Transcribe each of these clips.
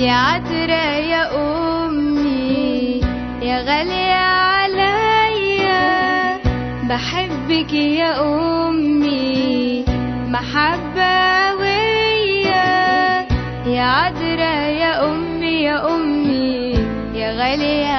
يا عذرا يا أمي يا غالية عليا بحبك يا أمي محبة ويا يا عذرا يا أمي يا أمي يا غالية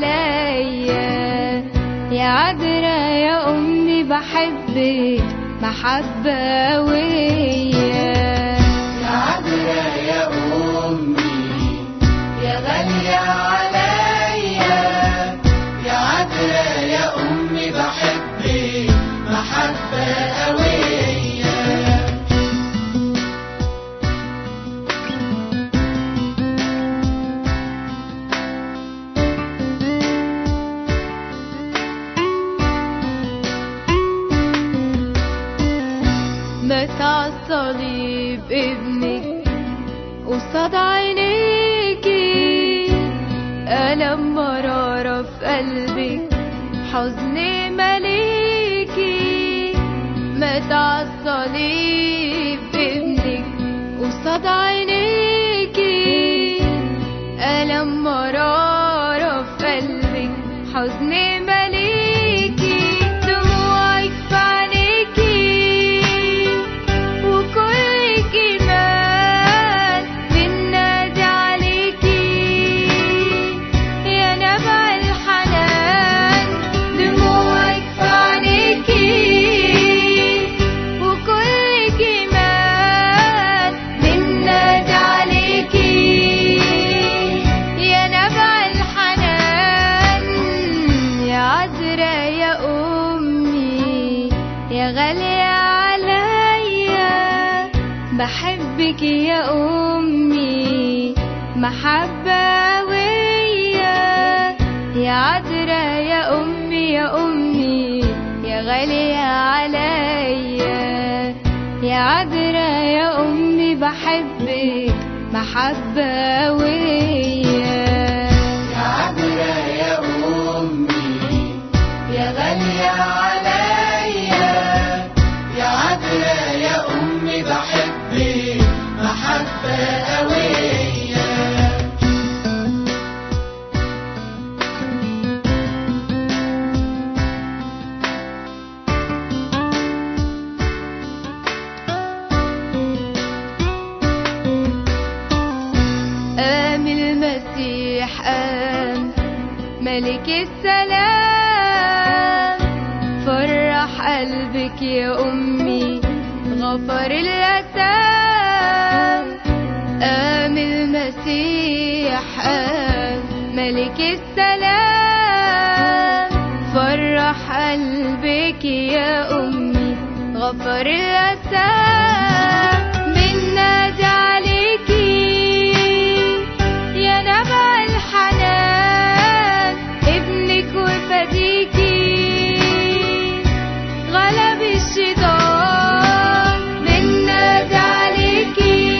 عليا يا عذرا يا أمي بحبك محبة ويا يا عذرا يا أمي يا غالية عليا يا عذرا يا أمي بحبك محبة قوية مات عالصليب ابنك قصاد عينيكي ألم مرارة في قلبك حزن مليكي مات عالصليب ابنك قصاد عينيكي ألم مرارة في قلبك حزن مليكي دموعك في عينيكي وكل كمان بننادي عليكي يا نبع الحنان دموعك في عينيكي وكل كمان بننادي عليكي يا نبع الحنان يا عذرا يا أمي يا غالية عليا بحبك يا أمي محبة ويا يا عذرا يا أمي يا أمي يا غالية عليا يا عذرا يا أمي بحبك محبة ويا يا عذرا يا أمي يا غالية عليا يا عذرا يا أمي بحبك محبة قوية قام المسيح قام ملك السلام فرح قلبك يا أمي غفر الأثام قام المسيح قام ملك السلام فرح قلبك يا أمي غفر الأثام بننادي عليكي يا نبع الحنان ابنك وفديكي غلب الشيطان بننادي عليكي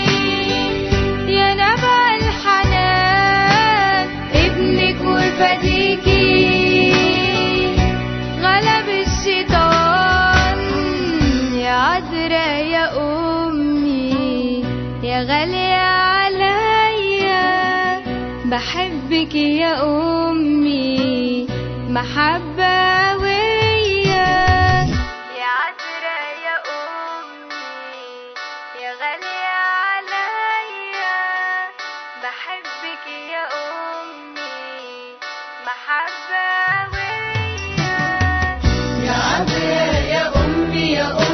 يا نبع الحنان ابنك وفديكي غلب الشيطان يا عذرا يا أمي يا غالية عليا بحبك يا أمي محبة ويا يا عذرا يا أمي يا غالية عليا بحبك يا أمي محبة ويا يا عذرا يا أمي يا